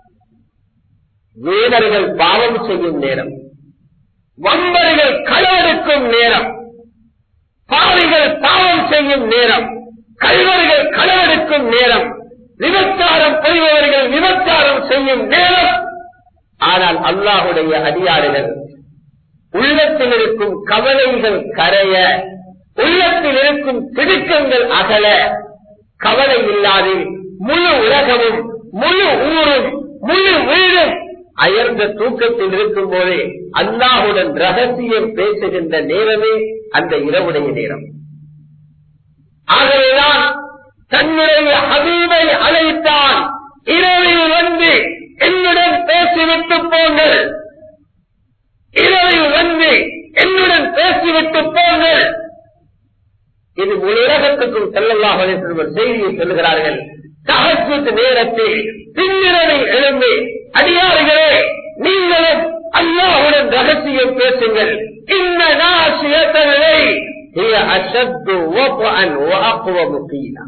வீரர்கள் பாவம் செய்யும் நேரம் வம்பர்கள் களவெடுக்கும் நேரம் பாவிகள் பாவம் செய்யும் நேரம் கல்வர்கள் களவெடுக்கும் நேரம் விபச்சாரம் புரிபவர்கள் விபச்சாரம் செய்யும் நேரம் ஆனால் அல்லாஹுடைய அடியாறுகள் உள்ளத்தில் இருக்கும் கவலைகள் கரைய உள்ளத்தில் இருக்கும் திடுக்கங்கள் அகல கவலை இல்லாது முழு உலகமும் முழு ஊரும் முழு வீடும் அயர்ந்த தூக்கத்தில் இருக்கும் போதே அல்லாஹுடன் ரகசியம் பேசுகின்ற நேரமே அந்த இரவுடைய நேரம் ஆகவேதான் தன்னுடைய ஹபீபை அழைத்தான் இரவில் வந்து என்னுடன் பேசிவிட்டு போங்கள் இரவில் வந்து என்னுடன் பேசிவிட்டு போங்கள் இது முழு உலகத்துக்கும் செல்லல்லாஹ் ஒரு செய்தியை சொல்லுகிறார்கள் சகசுத்து நேரத்தில் பின்னிரவை எழும்பி அடியார்களே நீங்களும் அல்லாஹுடன் ரகசியம் பேசுங்கள் இந்த நாசியத்தனை அசத்து ஓப்பன் ஓப்பவ முக்கிய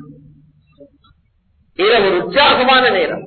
இரவு உற்சாகமான நேரம்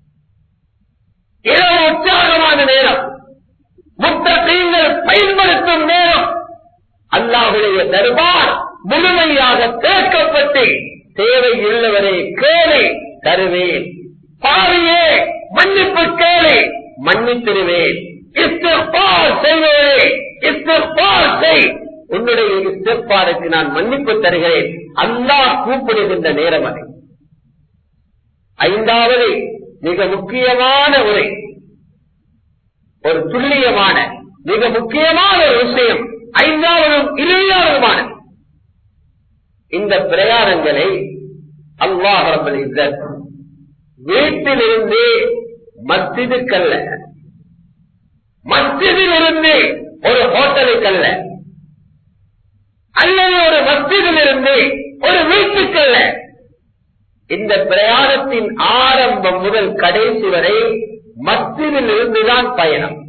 இரவு உற்சாகமான நேரம் முத்தகீங்கள் பயன்படுத்தும் நேரம் அல்லாஹுடைய தர்பார் முழுமையாக தேக்கப்பட்டு தேவை உள்ளவரே கேளு தருவேன் பாவியே மன்னிப்பு கேளு மன்னித்திருவேன் இஸ்திஃபார் செய்வேனே இஸ்திஃபார் செய் உன்னுடைய இஸ்திஃபாருக்கு நான் மன்னிப்பு தருகிறேன் அல்லாஹ் கூப்பிடுகின்ற நேரம் அது ஐந்தாவது மிக முக்கியமான உரை ஒரு துல்லியமான மிக முக்கியமான ஒரு விஷயம் ஐந்தாவதும் இறுதியாவதுமான இந்த பிரயாணங்களை அல்லாஹ் ரப்பல் இஸ்ஸத் வீட்டிலிருந்து மஸ்ஜிதுக்கல்ல மஸ்ஜிதிலிருந்து ஒரு ஹோட்டலுக்கல்ல அல்லது ஒரு மஸ்ஜிதிலிருந்து ஒரு வீட்டுக்கல்ல இந்த பிரயாணத்தின் ஆரம்பம் முதல் கடைசி வரை மஸ்ஜிதில் இருந்துதான் பயணம்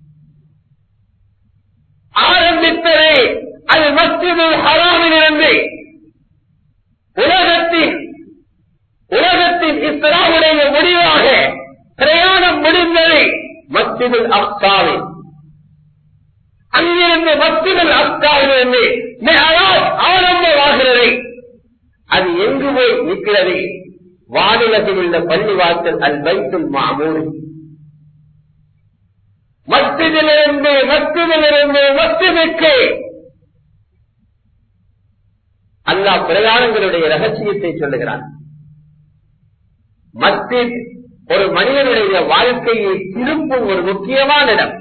ஆரம்பித்ததே அது மஸ்ஜிது ஹராமிலிருந்து உலகத்தின் உலகத்தின் இஸ்லாமுடைய முடிவாக பிரயாணம் முடிந்தது மஸ்ஜிதுல் அப்சாவில் அங்கிருந்து மஸ்ஜிதுல் அப்சாவிலிருந்து மெஹராஜ் ஆரம்பமாகிறது அது எங்கு போய் நிற்கிறது வானிலத்தில் உள்ள பள்ளிவாசல் அல் பைத்துல் மாமூர் மஸ்ஜிதிலிருந்து மஸ்ஜிதிலிருந்து மஸ்ஜிதுக்கு அல்லாஹ் பிரயாணங்களுடைய ரகசியத்தை சொல்லுகிறான் மஸ்ஜித் ஒரு மனிதனுடைய வாழ்க்கையை திருப்பும் ஒரு முக்கியமான இடம்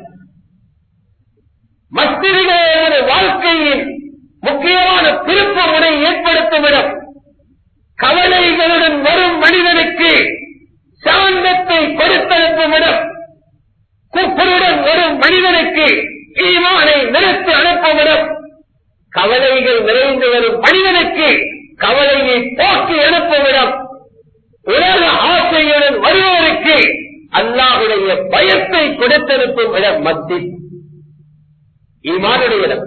மஸ்ஜிதுடைய வாழ்க்கையின் முக்கியமான திருப்பு முறை ஏற்படுத்தும் இடம் கவலைகளுடன் வரும் மனிதனுக்கு சாந்தத்தை கொடுத்தனுப்பும் இடம் குப்பருடன் வரும் மனிதனுக்கு ஈமானை நிறுத்து அனுப்பும் இடம் கவலைகள் நிறைந்து வரும் மனிதனுக்கு கவலையை போக்கி அனுப்பும் இடம் உலக ஆசையுடன் வருவோருக்கு அல்லாஹுடைய பயத்தை கொடுத்தனுப்பும் இடம் மத்தி ஈமானுடைய இடம்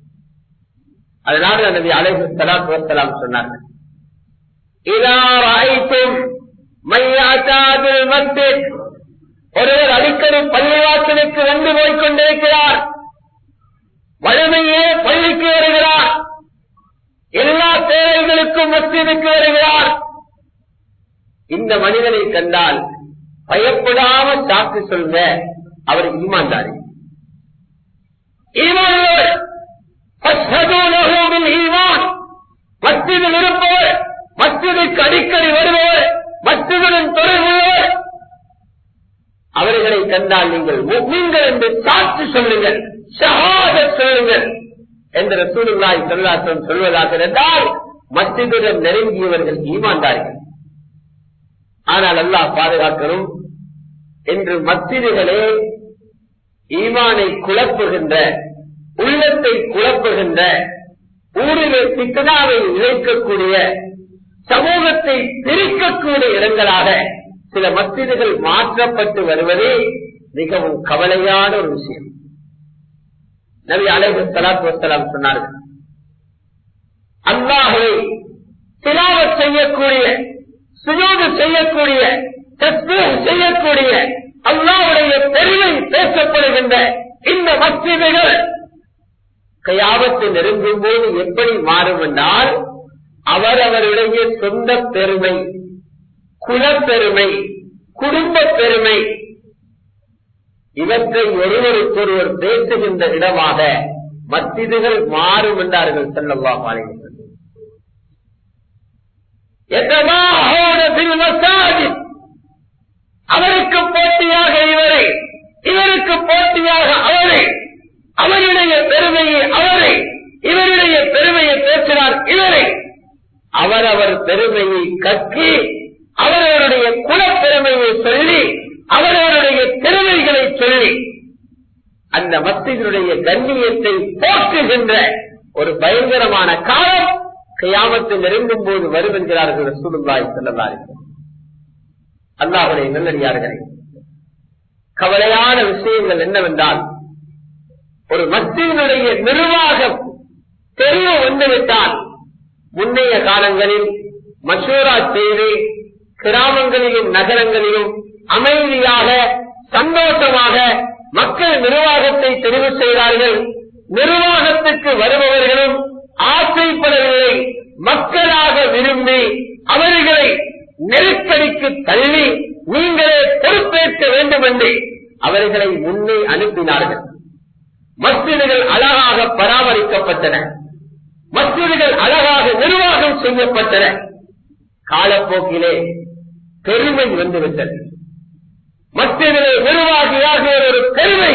அதனால நபி அலைஹு ஸலாத்து வஸலாம் சொன்னார்கள் இதா ராய்த்தும் மையாத்தாதில் மஸ்ஜித் ஒருவர் அடிக்கடி பள்ளிவாசலுக்கு வந்து போய்க் கொண்டிருக்கிறார் வலிமையே பள்ளிக்கு வருகிறார் எல்லா தேவைகளுக்கும் மத்திய மஸ்ஜிதுக்கு வருகிறார் இந்த மனிதனை கண்டால் பயப்படாம சாக்கு சொல்லுங்க அவர் ஈமான்தாரி ஈமான் ஈமான் மஸ்ஜிதில் இருப்பவர் மஸ்ஜிதுக்கு அடிக்கடி வருபவர் மஸ்ஜிதுடன் தொடர்புள்ளவர் அவர்களை கண்டால் நீங்கள் நீங்கள் என்று சாட்சி சொல்லுங்கள் ஷஹாத சொல்லுங்கள் என்று ரசூலுல்லாய் சொல்லாசம் சொல்வதாக இருந்தால் மஸ்ஜிதுடன் நெருங்கியவர்கள் ஈமான்தார்கள் ஆனால் அல்லாஹ் பாதுகாக்கணும் என்று மஸ்ஜிதுகளே ஈமானை குழப்புகின்ற உள்ளத்தை குழப்புகின்ற ஊரிலே சித்தனாவை இழைக்கக்கூடிய சமூகத்தை பிரிக்கக்கூடிய இடங்களாக சில மஸ்ஜிதுகள் மாற்றப்பட்டு வருவதே மிகவும் கவலையான ஒரு விஷயம் நபி அலைஹு சலாத்து வசலாம் சொன்னார்கள் அல்லாஹை திலாவத் செய்யக்கூடிய சுயோது செய்யக்கூடிய தஸ்பீஹ் செய்யக்கூடிய அல்லாஹுடைய பெருமை பேசப்படுகின்ற இந்த மஸ்ஜிதுகள் கையாபத்து நெருங்கும் போது எப்படி மாறும் என்றால் அவர் அவருடைய சொந்த பெருமை குலப்பெருமை குடும்ப பெருமை இவற்றை ஒருவருக்கொருவர் பேசுகின்ற இடமாக மஸ்ஜிதுகள் மாறும் என்றார்கள் செல்லவா மாலைகள் அவருக்கு போட்டியாக இவரை இவருக்கு போட்டியாக அவரை அவருடைய பெருமையை அவரை இவருடைய பெருமையை பேசினார் இவரை அவரவர் பெருமையை கக்கி அவரவருடைய குலப்பெருமையை சொல்லி அவரவருடைய பெருமைகளை சொல்லி அந்த மத்திகளுடைய கண்ணியத்தை போற்றுகின்ற ஒரு பயங்கரமான காலம் கையாமத்தில் நெருங்கும் போது வரும் என்கிறார்கள் ரசூலுல்லாய் செல்லலார்கள் அல்லாஹுடைய நல்லடியார்களே கவலையான விஷயங்கள் என்னவென்றால் ஒரு மத்தியினுடைய நிர்வாகம் தெரிய வந்துவிட்டால் முன்னைய காலங்களில் மசூரா செய்து கிராமங்களிலும் நகரங்களிலும் அமைதியாக சந்தோஷமாக மக்கள் நிர்வாகத்தை தெரிவு செய்தார்கள் நிர்வாகத்துக்கு வருபவர்களும் ஆசைப்படவில்லை மக்களாக விரும்பி அவர்களை நெருக்கடிக்கு தள்ளி நீங்களே பொறுப்பேற்க வேண்டும் என்று அவர்களை முன்னே அனுப்பினார்கள் மஸ்ஜிதுகள் அழகாக பராமரிக்கப்பட்டன மஸ்ஜிதுகள் அழகாக நிர்வாகம் செய்யப்பட்டன காலப்போக்கிலே பெருமை வந்துவிட்டது மஸ்ஜிதிலே நிர்வாகியாக ஒரு பெருமை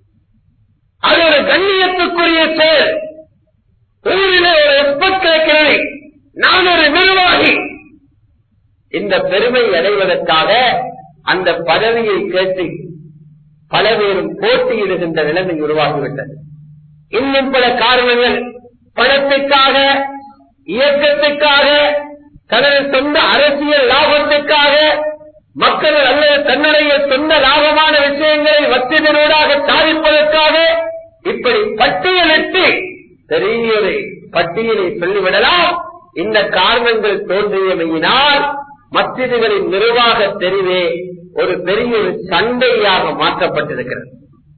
அது ஒரு கண்ணியத்துக்குரிய செயல் ஊரிலே ஒரு எஸ்பத் கிடைக்கிறது நான் ஒரு நிர்வாகி இந்த பெருமை அடைவதற்காக அந்த பதவியை கேட்டு பல பேரும் போட்டியிடுகின்ற நிலைமை உருவாகிவிட்டது இன்னும் பல காரணங்கள் பணத்துக்காக இயக்கத்துக்காக தனது சொந்த அரசியல் லாபத்துக்காக மக்கள் அல்லது தன்னுடைய சொந்த லாபமான விஷயங்களை வசதிகளோடாக சாதிப்பதற்காக இப்படி பட்டியலிட்டு பெரிய ஒரு பட்டியலை சொல்லிவிடலாம் இந்த காரணங்கள் தோன்றியமையினால் மஸ்ஜிதுகளின் நிர்வாக தெரிவே ஒரு பெரிய ஒரு சண்டையாக மாற்றப்பட்டிருக்கிறது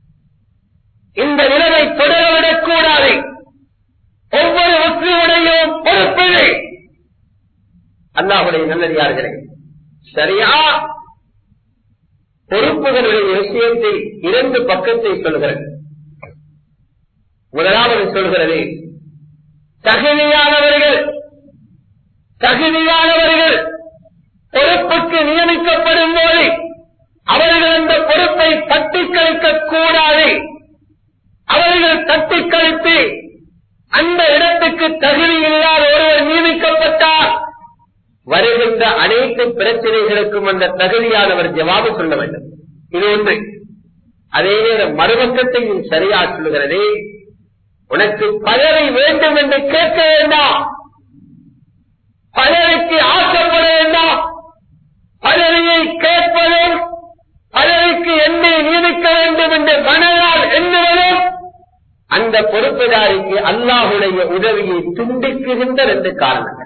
இந்த நிலைமை தொடரவிடக் கூடாது ஒவ்வொரு முஸ்லிமுடையும் பொறுப்பது அல்லாஹுடைய நல்லடியார்களே சரியா பொறுப்புகளுடைய விஷயத்தை இரண்டு பக்கத்தை சொல்கிறது முதலாவது சொல்கிறது தகுதியானவர்கள் தகுதியானவர்கள் பொறுப்புக்கு நியமிக்கப்படும் போது அவர்கள் அந்த பொறுப்பை தட்டி கழிக்க கூடாது அவர்கள் தட்டி கழித்து அந்த இடத்துக்கு தகுதி இல்லாத ஒருவர் நியமிக்கப்பட்டால் வருகின்ற அனைத்து பிரச்சனைகளுக்கும் அந்த தகுதியானவர் ஜவாபு சொல்ல வேண்டும் இது ஒன்று அதே நேரம் மறுபக்கத்தையும் சரியா சொல்லுகிறது உனக்கு பதவி வேண்டும் என்று கேட்க வேண்டாம் பதவிக்கு ஆசைப்பட வேண்டாம் பதவியை கேட்பதும் பதவிக்கு என்னை நியமிக்க வேண்டும் என்று மனதால் எண்ணுவதும் அந்த பொறுப்புதாரிக்கு அல்லாஹுடைய உதவியை துண்டிக்குகின்ற ரெண்டு காரணங்கள்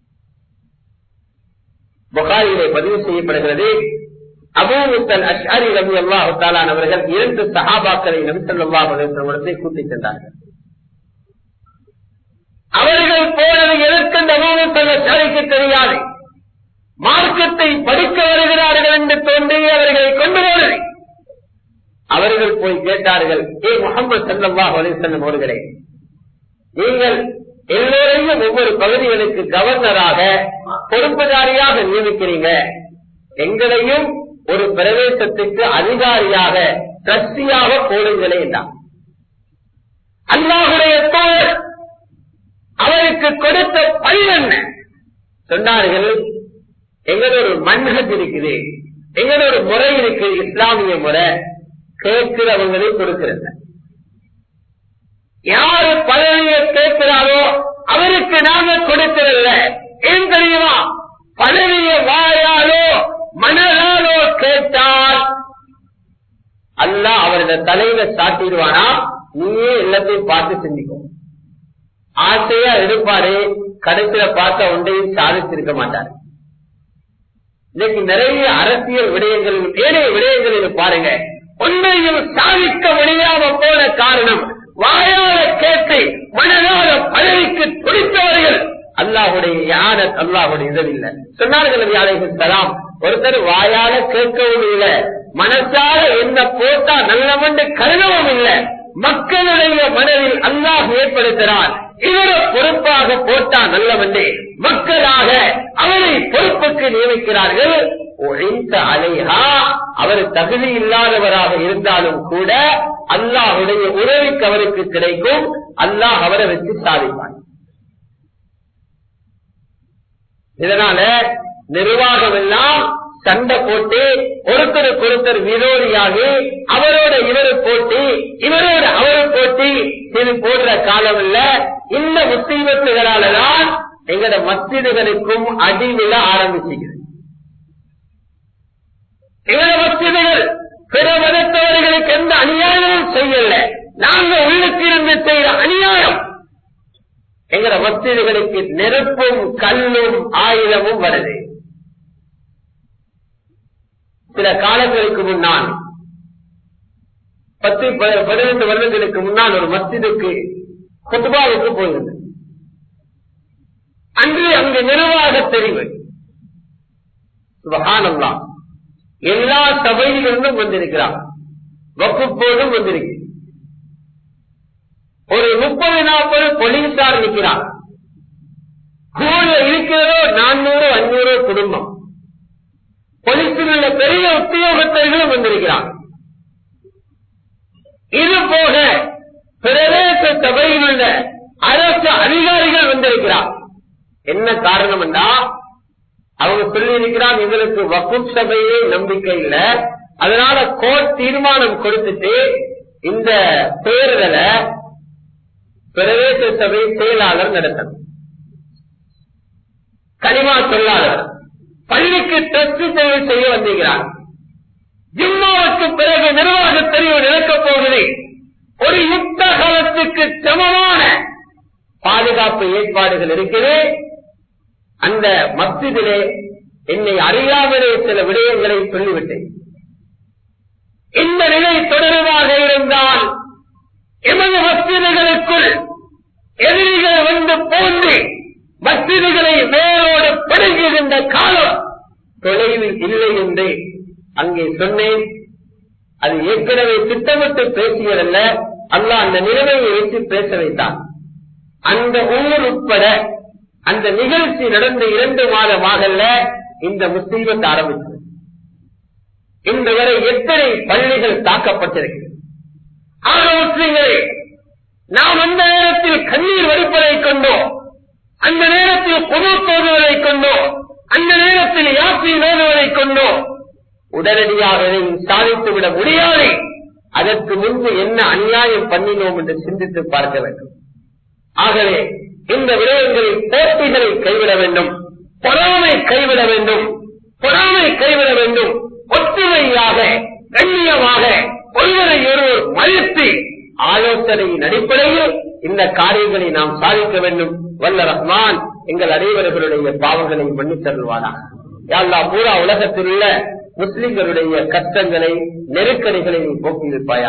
புகாரிலே பதிவு செய்யப்படுகிறது அபூமுத்தல் அஷ்அரி ரவி அல்லாஹு தாலான் அவர்கள் இரண்டு சஹாபாக்களை நபிசல்லாஹ் இடத்தை கூட்டிச் சென்றார்கள் அவர்கள் போனது எதற்கென்ற மூலத்தலைக்கு தெரியாது மார்க்கத்தை படிக்க வருகிறார்கள் என்று தோன்றி அவர்களை கொண்டு போனது அவர்கள் போய் கேட்டார்கள் ஏ முகமது சல்லா அலிசல்லம் அவர்களே நீங்கள் எல்லோரையும் ஒவ்வொரு பகுதிகளுக்கு கவர்னராக பொறுப்புதாரியாக நியமிக்கிறீங்க எங்களையும் ஒரு பிரதேசத்துக்கு அதிகாரியாக டிரஸ்டியாக போடுங்களே என்றார் அல்லாஹுடைய தோல் அவருக்கு கொடுத்த பணி என்ன சொன்னார்கள் எங்களோட ஒரு மன்ஹத் இருக்குது எங்களோட ஒரு முறை இருக்குது இஸ்லாமிய முறை கேட்கிறவங்களை கொடுக்கிறது யாரு பதவியை கேட்கிறாரோ அவருக்கு நாங்க கொடுக்கிறல்ல ஏன் தெரியுமா பதவியை வாயாலோ மனதாலோ கேட்டால் அல்ல அவரது தலையில சாட்டிடுவானா நீயே எல்லாத்தையும் பார்த்து சிந்திக்கும் ஆசையா எடுப்பாரு கடைசியில பார்த்த ஒன்றையும் சாதிச்சிருக்க மாட்டார் இன்னைக்கு நிறைய அரசியல் விடயங்களில் ஏனைய விடயங்களில் பாருங்க ஒன்றையும் சாதிக்க முடியாம போன காரணம் வாயால கேட்டு மனதால பதவிக்கு துடித்தவர்கள் அல்லாஹுடைய யார அல்லாஹுடைய இதவில்லை சொன்னார்கள் யாரையும் ஒருத்தர் வாயால கேட்கவும் இல்லை மனசால என்ன போட்டா நல்லவண்டு கருதவும் இல்லை மக்களுடைய மனதில் அல்லாஹ் ஏற்படுத்தினார் இவரை பொறுப்பாக போட்டா நல்லவண்டே மக்களாக அவரை பொறுப்புக்கு நியமிக்கிறார்கள் ஒழிந்த அலைஹா அவர் தகுதி இல்லாதவராக இருந்தாலும் கூட அல்லாஹுடைய உதவிக்கு அவருக்கு கிடைக்கும் அல்லாஹ் அவரை வச்சு சாதிப்பார் இதனால நிர்வாகம் எல்லாம் சண்டை போட்டு ஒருத்தருக்கு ஒருத்தர் விரோதியாகி அவரோட இவரு போட்டி இவரோட அவரு போட்டி இது போடுற காலம் இல்ல இந்த முஸ்லீமத்துகளாலதான் எங்கட மஸ்ஜிதுகளுக்கும் அடிவில ஆரம்பிச்சுகிறது எங்கட மஸ்ஜிதுகள் பிற மதத்தவர்களுக்கு எந்த அநியாயமும் செய்யல நாங்க உள்ளுக்கு இருந்து செய்யற அநியாயம் எங்கட மஸ்ஜிதுகளுக்கு நெருப்பும் கல்லும் ஆயுதமும் வருது சில காலங்களுக்கு முன்னால் பத்து பதினைந்து வருடங்களுக்கு முன்னால் ஒரு மஸ்ஜிதுக்கு குத்துபாவுக்கு போயிருந்தது அன்று அங்கு நிர்வாக தெரிவு சுபகானம்லா எல்லா சபையிலிருந்தும் வந்திருக்கிறார் வகுப்போடும் வந்திருக்கு ஒரு முப்பது நாற்பது போலீசார் நிற்கிறார் கூட இருக்கிறதோ நானூறு அஞ்சூறு குடும்பம் போலீசில் உள்ள பெரிய உத்தியோகத்தர்களும் வந்திருக்கிறார் இது போக பிரதேச சபையில் உள்ள அரசு அதிகாரிகள் வந்திருக்கிறார் என்ன காரணம் என்றா அவங்க சொல்லி இருக்கிறார் எங்களுக்கு வகுப் சபையே நம்பிக்கை இல்லை அதனால கோர்ட் தீர்மானம் கொடுத்துட்டு இந்த தேர்தலை பிரதேச சபை செயலாளர் நடத்தணும் கனிமா சொல்லாளர் பள்ளிக்கு டெஸ்ட் தேர்வு செய்ய வந்திருக்கிறார் ஜிம்மாவுக்கு பிறகு நிர்வாக தெரிவு நடக்கப் போகுது ஒரு யுத்த காலத்துக்கு சமமான பாதுகாப்பு ஏற்பாடுகள் இருக்குது அந்த மஸ்ஜிதிலே என்னை அறியாமலே சில விடயங்களை சொல்லிவிட்டேன் இந்த நிலை தொடர்பாக இருந்தால் எமது மஸ்ஜிதுகளுக்குள் எதிரிகள் வந்து போன்று மஸ்ஜிதுகளை வேரோடு படுகின்ற காலம் தொலைவில் இல்லை என்று அங்கே சொன்னேன் அது ஏற்கனவே திட்டமிட்டு பேசியதல்ல அல்ல அந்த நிலைமையை வைத்து பேச வைத்தான் அந்த ஊர் உட்பட அந்த நிகழ்ச்சி நடந்த இரண்டு மாதமாகல இந்த முஸ்லீமத் ஆரம்பித்தது இன்று வரை எத்தனை பள்ளிகள் தாக்கப்பட்டிருக்கிறது ஆக முஸ்லீம்களே நாம் அந்த நேரத்தில் கண்ணீர் வடிப்பதை கொண்டோ அந்த நேரத்தில் பொது தோதுவதை கொண்டோ அந்த நேரத்தில் யாத்தி நோதுவதை கொண்டோ உடனடியாக எதையும் சாதித்து விட முடியாது அதற்கு முன்பு என்ன அநியாயம் பண்ணினோம் என்று சிந்தித்து பார்க்க வேண்டும் ஆகவே இந்த விடயங்களில் போட்டிகளை கைவிட வேண்டும் பொறாமை கைவிட வேண்டும் பொறாமை கைவிட வேண்டும் ஒற்றுமையாக கண்ணியமாக ஒருவரை ஒருவர் மதித்து ஆலோசனையின் அடிப்படையில் இந்த காரியங்களை நாம் சாதிக்க வேண்டும் வல்ல ரஹ்மான் எங்கள் அனைவர்களுடைய பாவங்களை மன்னித்தருள்வாரா யாழ்லா பூரா உலகத்தில் உள்ள முஸ்லிம்களுடைய கஷ்டங்களை நெருக்கடிகளை நீ போக்கியிருப்பாயா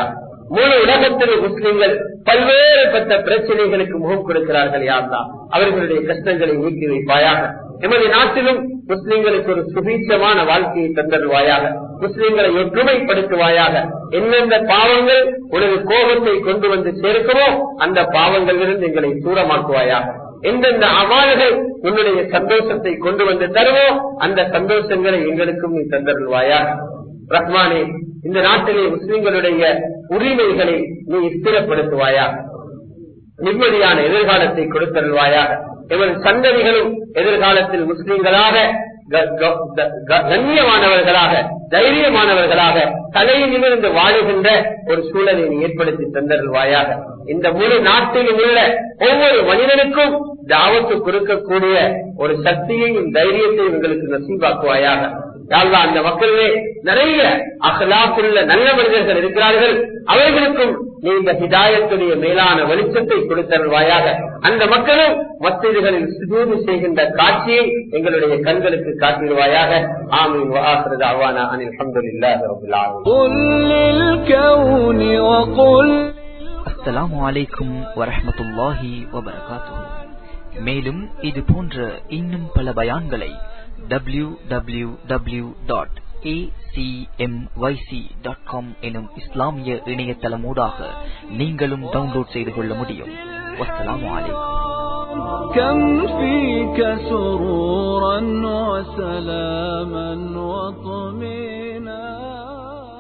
முழு உலகத்தில் முஸ்லிம்கள் பல்வேறுபட்ட பிரச்சனைகளுக்கு முகம் கொடுக்கிறார்கள் யாருந்தா அவர்களுடைய கஷ்டங்களை நீக்கி வைப்பாயாக எமது நாட்டிலும் முஸ்லிம்களுக்கு ஒரு சுபீட்சமான வாழ்க்கையை தந்தருவாயாக முஸ்லிம்களை ஒற்றுமைப்படுத்துவாயாக எந்தெந்த பாவங்கள் உனது கோபத்தை கொண்டு வந்து சேர்க்குமோ அந்த பாவங்களிலிருந்து எங்களை தூரமாக்குவாயாக எந்தெந்த அவால்கள் உன்னுடைய சந்தோஷத்தை கொண்டு வந்து தருவோ அந்த சந்தோஷங்களை எங்களுக்கும் நீ தந்தருவாயாக ரஹ்மானே இந்த நாட்டிலே முஸ்லிம்களுடைய உரிமைகளை நீ ஸ்திரப்படுத்துவாயா நிம்மதியான எதிர்காலத்தை கொடுத்தருள்வாயாக எமது சந்ததிகளும் எதிர்காலத்தில் முஸ்லிம்களாக கண்ணியமானவர்களாக தைரியமானவர்களாக தலையை நிமிர்ந்து வாழுகின்ற ஒரு சூழலை நீ ஏற்படுத்தி தந்தருள்வாயாக இந்த முழு நாட்டிலும் உள்ள ஒவ்வொரு மனிதனுக்கும் தாவத்து கொடுக்கக்கூடிய ஒரு சக்தியையும் தைரியத்தையும் எங்களுக்கு நசீபாக்குவாயாக யாழ்லா அந்த மக்களிலே நிறைய அகலாக்குள்ள நல்ல மனிதர்கள் இருக்கிறார்கள் அவர்களுக்கும் நீ இந்த ஹிதாயத்துடைய மேலான வெளிச்சத்தை கொடுத்தருவாயாக அந்த மக்களும் மத்தியர்களில் சுஜூது செய்கின்ற காட்சியை எங்களுடைய கண்களுக்கு காட்டிடுவாயாக ஆமீன் வாசரது அவானா அனில் அஸ்ஸலாமு அலைக்கும் வரஹமத்துல்லாஹி வபரகாத்துஹு மேலும் இது போன்ற இன்னும் பல பயான்களை W W W dot acmyc.com எனும் இஸ்லாமிய இணையதளமூடாக நீங்களும் டவுன்லோட் செய்து கொள்ள முடியும் வஸ்ஸலாமு அலைக்கும் كم فيك سرورا وسلاما وطمئنا